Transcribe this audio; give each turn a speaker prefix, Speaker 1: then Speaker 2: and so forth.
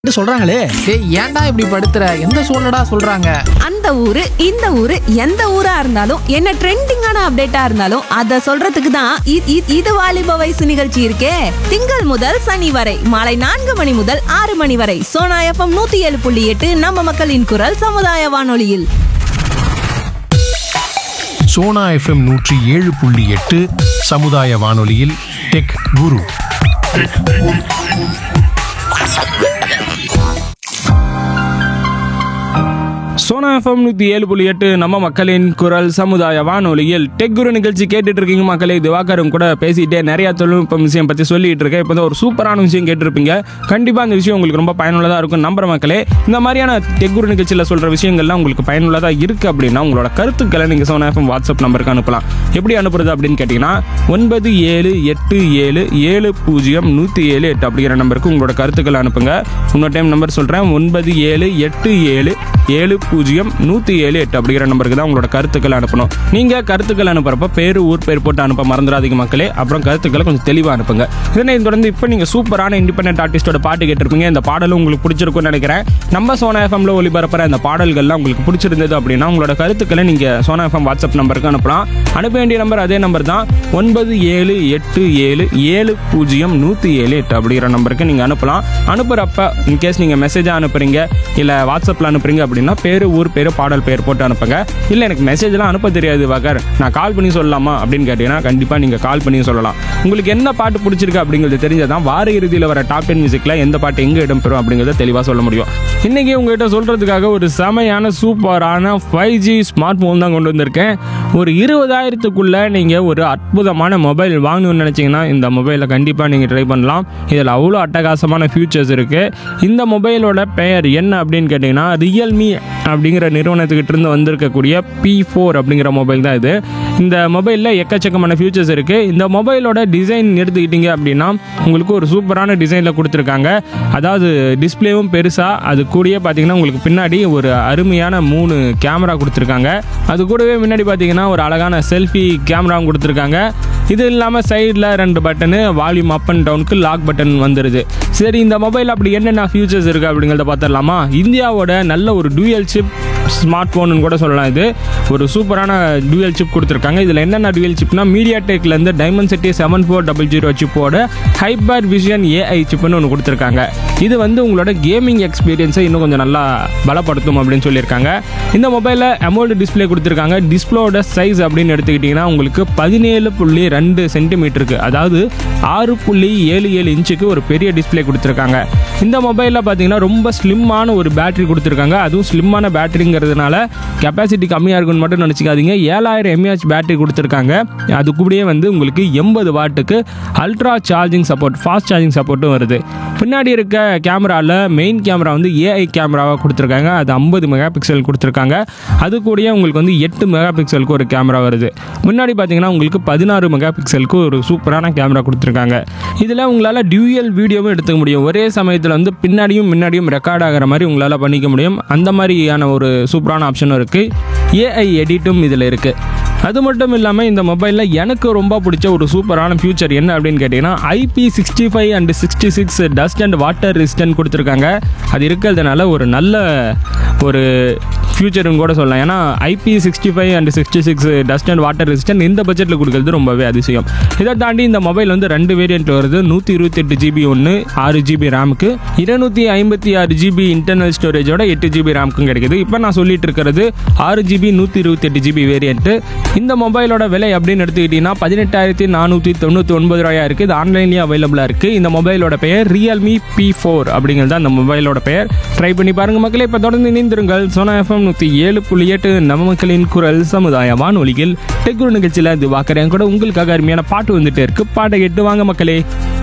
Speaker 1: இது சொல்றாங்களே
Speaker 2: டேய் ஏன்டா இப்படி படுத்துற எந்த சூழ்நிடா சொல்றாங்க
Speaker 3: அந்த ஊரு இந்த ஊரு எந்த ஊரா இருந்தாலும் என்ன ட்ரெண்டிங்கான அப்டேட்டா இருந்தாலும் அத சொல்றதுக்கு தான் இ- இ- இது வாலிப வயசு நிகழ்ச்சி இருக்கே திங்கள் முதல் சனி வரை மாலை நான்கு மணி முதல் ஆறு மணி வரை சோனா எஃப்எம் நூத்தி ஏழு புள்ளி எட்டு நம்ம மக்களின் குரல் சமுதாய வானொலியில்
Speaker 4: சோனா எஃப்எம் நூற்றி ஏழு புள்ளி எட்டு சமுதாய வானொலியில் டெக் குரு
Speaker 5: சோனா எஃப்எம் நூற்றி ஏழு புள்ளி எட்டு நம்ம மக்களின் குரல் சமுதாய வானொலியில் டெக் குரு நிகழ்ச்சி கேட்டுட்டு இருக்கீங்க மக்களே திவாகரும் கூட பேசிட்டே நிறைய தொழில்நுட்பம் விஷயம் பற்றி சொல்லிட்டு இருக்கேன் இப்போ ஒரு சூப்பரான விஷயம் கேட்டிருப்பீங்க கண்டிப்பாக அந்த விஷயம் உங்களுக்கு ரொம்ப பயனுள்ளதாக இருக்கும் நம்புற மக்களே இந்த மாதிரியான டெக் குரு நிகழ்ச்சியில் சொல்கிற விஷயங்கள்லாம் உங்களுக்கு பயனுள்ளதாக இருக்குது அப்படின்னா உங்களோட கருத்துக்களை நீங்கள் சோனா எஃப்எம் வாட்ஸ்அப் நம்பருக்கு அனுப்பலாம் எப்படி அனுப்புறது அப்படின்னு கேட்டிங்கன்னா ஒன்பது ஏழு எட்டு ஏழு ஏழு பூஜ்ஜியம் நூற்றி ஏழு எட்டு அப்படிங்கிற நம்பருக்கு உங்களோட கருத்துக்களை அனுப்புங்க இன்னொரு டைம் நம்பர் சொல்கிறேன் ஒன்பது ஏழு எட்டு ஏழு ஏழு பூஜ்ஜியம் நூற்றி ஏழு எட்டு அப்படிங்கிற நம்பருக்கு தான் உங்களோட கருத்துக்களை அனுப்பணும் நீங்கள் கருத்துக்கள் அனுப்புறப்ப பேர் ஊர் பேர் போட்டு அனுப்ப மறந்துடாதீங்க மக்களே அப்புறம் கருத்துக்களை கொஞ்சம் தெளிவாக அனுப்புங்க இதனை தொடர்ந்து இப்போ நீங்கள் சூப்பரான இண்டிபெண்டன்ட் ஆர்டிஸ்டோட பாட்டு கேட்டிருப்பீங்க இந்த பாடலும் உங்களுக்கு பிடிச்சிருக்கும்னு நினைக்கிறேன் நம்ம சோனா எஃப்எம்ல ஒளிபரப்புற இந்த பாடல்கள்லாம் உங்களுக்கு பிடிச்சிருந்தது அப்படின்னா உங்களோட கருத்துக்களை நீங்கள் சோனா எஃப்எம் வாட்ஸ்அப் நம்பருக்கு அனுப்பலாம் அனுப்ப வேண்டிய நம்பர் அதே நம்பர் தான் ஒன்பது ஏழு எட்டு ஏழு ஏழு பூஜ்ஜியம் நூற்றி ஏழு எட்டு அப்படிங்கிற நம்பருக்கு நீங்கள் அனுப்பலாம் அனுப்புகிறப்ப இன்கேஸ் நீங்கள் மெசேஜாக அனுப்புறீங்க இல்லை வாட்ஸ்அப்பில் அனுப்புறீங்க அப்படின்னா பேர் ஊர் பேர் பாடல் பேர் போட்டு அனுப்புங்க இல்லை எனக்கு மெசேஜ்லாம் அனுப்ப தெரியாது வகர் நான் கால் பண்ணி சொல்லலாமா அப்படின்னு கேட்டிங்கன்னா கண்டிப்பாக நீங்கள் கால் பண்ணி சொல்லலாம் உங்களுக்கு என்ன பாட்டு பிடிச்சிருக்கு அப்படிங்கிறது தெரிஞ்சதான் வார இறுதியில் வர டாப் டென் மியூசிக்கில் எந்த பாட்டு எங்கே இடம்பெறும் அப்படிங்கிறத தெளிவாக சொல்ல முடியும் இன்றைக்கி உங்ககிட்ட சொல்கிறதுக்காக ஒரு செமையான சூப்பரான ஃபைவ் ஜி ஸ்மார்ட் ஃபோன் தான் கொண்டு வந்திருக்கேன் ஒரு இருபதாயிரத்துக்குள்ளே நீங்கள் ஒரு அற்புதமான மொபைல் வாங்கணும்னு நினச்சிங்கன்னா இந்த மொபைலை கண்டிப்பாக நீங்கள் ட்ரை பண்ணலாம் இதில் அவ்வளோ அட்டகாசமான ஃபியூச்சர்ஸ் இருக்குது இந்த மொபைலோட பெயர் என்ன அப்படின்னு கேட்டிங்கன்னா ரியல்மி அப்படிங்கிற நிறுவனத்துக்கிட்ட இருந்து வந்திருக்கக்கூடிய பி ஃபோர் அப்படிங்கிற மொபைல் தான் இது இந்த மொபைலில் எக்கச்சக்கமான ஃபியூச்சர்ஸ் இருக்குது இந்த மொபைலோட டிசைன் எடுத்துக்கிட்டிங்க அப்படின்னா உங்களுக்கு ஒரு சூப்பரான டிசைனில் கொடுத்துருக்காங்க அதாவது டிஸ்ப்ளேவும் பெருசாக அது கூடயே பார்த்தீங்கன்னா உங்களுக்கு பின்னாடி ஒரு அருமையான மூணு கேமரா கொடுத்துருக்காங்க அது கூடவே முன்னாடி பார்த்தீங்கன்னா ஒரு அழகான செல்ஃபி கேமராவும் கொடுத்துருக்காங்க இது இல்லாமல் சைடில் ரெண்டு பட்டனு வால்யூம் அப் அண்ட் டவுனுக்கு லாக் பட்டன் வந்துடுது சரி இந்த மொபைல் அப்படி என்னென்ன ஃபியூச்சர்ஸ் இருக்குது அப்படிங்கிறத பார்த்துடலாமா இந்தியாவோட நல்ல ஒரு டூயல் சிப் ஸ்மார்ட் ஃபோனுன்னு கூட சொல்லலாம் இது ஒரு சூப்பரான டூயல் சிப் கொடுத்துருக்காங்க இதில் என்னென்ன டூயல் சிப்னா மீடியா டெக்லேருந்து Dimensity seven four double zero சிப்போட ஹைப்பர் விஷன் ஏஐ சிப்னு ஒன்று கொடுத்துருக்காங்க இது வந்து உங்களோட கேமிங் எக்ஸ்பீரியன்ஸை இன்னும் கொஞ்சம் நல்லா பலப்படுத்தும் அப்படின்னு சொல்லியிருக்காங்க இந்த மொபைலில் அமௌல்டு டிஸ்ப்ளே கொடுத்துருக்காங்க டிஸ்பிளோட சைஸ் அப்படின்னு எடுத்துக்கிட்டிங்கன்னா உங்களுக்கு பதினேழு புள்ளி ரெண்டு சென்டிமீட்டருக்கு அதாவது ஆறு புள்ளி ஏழு ஏழு இன்ச்சுக்கு ஒரு பெரிய டிஸ்ப்ளே கொடுத்துருக்காங்க இந்த மொபைலில் பார்த்தீங்கன்னா ரொம்ப ஸ்லிம்மான ஒரு பேட்டரி கொடுத்துருக்காங்க அதுவும் ஸ்லிம்மான பேட்டரிங்கிறதுனால கெப்பாசிட்டி கம்மியாக இருக்குன்னு மட்டும் நினச்சிக்காதீங்க ஏழாயிரம் எம்ஏஹெச் பேட்டரி கொடுத்துருக்காங்க அது கூடயே வந்து உங்களுக்கு எண்பது வாட்டுக்கு ultra charging support fast charging சப்போர்ட்டும் வருது பின்னாடி இருக்க கேமராவில் மெயின் கேமரா வந்து ஏஐ கேமராவாக கொடுத்துருக்காங்க அது ஐம்பது மெகா பிக்சல் கொடுத்துருக்காங்க அது கூடயே உங்களுக்கு வந்து எட்டு மெகா பிக்சலுக்கு ஒரு கேமரா வருது முன்னாடி பார்த்தீங்கன்னா உங்களுக்கு பதினாறு மெகா பிக்சலுக்கு ஒரு சூப்பரான கேமரா கொடுத்துருக்காங்க இதில் உங்களால் டியூயல் வீடியோவும் எடுத்துக்க முடியும் ஒரே சமயத்தில் வந்து பின்னாடியும் முன்னாடியும் ரெக்கார்ட் ஆகிற மாதிரி உங்களால் பண்ணிக்க முடியும் அந்த மாதிரியான ஒரு சூப்பரான ஆப்ஷனும் இருக்குது ஏஐ எடிட்டும் இதில் இருக்குது அது மட்டும் இல்லாமல் இந்த மொபைலில் எனக்கு ரொம்ப பிடிச்ச ஒரு சூப்பரான ஃபியூச்சர் என்ன அப்படின்னு கேட்டிங்கன்னா IP sixty five and sixty six dust and water resistant கொடுத்துருக்காங்க அது இருக்கிறதுனால ஒரு நல்ல ஒரு ஃபியூச்சர்னு கூட சொல்லலாம் ஏன்னா IP sixty five and sixty six dust and water resistant இந்த பட்ஜெட்டில் கொடுக்குறது ரொம்பவே அதிசயம் இதை தாண்டி இந்த மொபைல் வந்து ரெண்டு வேரியன்ட் வருது நூற்றி இருபத்தெட்டு ஜிபி ஒன்று ஆறு ஜிபி ரேமுக்கு இருநூற்றி ஐம்பத்தி ஆறு ஜிபி இன்டர்னல் ஸ்டோரேஜோட எட்டு ஜிபி ரேமுக்கும் கிடைக்குது இப்போ நான் சொல்லிட்டு இருக்கிறது ஆறு ஜிபி நூற்றி இருபத்தெட்டு ஜிபி வேரியன்ட்டு இந்த மொபைலோட விலை அப்படின்னு எடுத்துக்கிட்டிங்கன்னா பதினெட்டாயிரத்தி நானூற்றி தொண்ணூற்றி ஒன்பது ரூபாயா இருக்குது இது ஆன்லைன்லேயே அவைலபிளாக இருக்குது இந்த மொபைலோட பெயர் ரியல்மி பி ஃபோர் அப்படிங்கிறது தான் இந்த மொபைலோட பெயர் ட்ரை பண்ணி பாருங்க மக்களே இப்போ தொடர்ந்து இணைந்திருங்கள் சோனா எஃப்எம் நூற்றி ஏழு புள்ளி எட்டு நம்ம மக்களின் குரல் சமுதாய வானொலியில் டெக்குரு நிகழ்ச்சியில் இது வாக்கறேன் கூட உங்களுக்காக அருமையான பாட்டு வந்துட்டே இருக்கு பாட்டை கேட்டு வாங்க மக்களே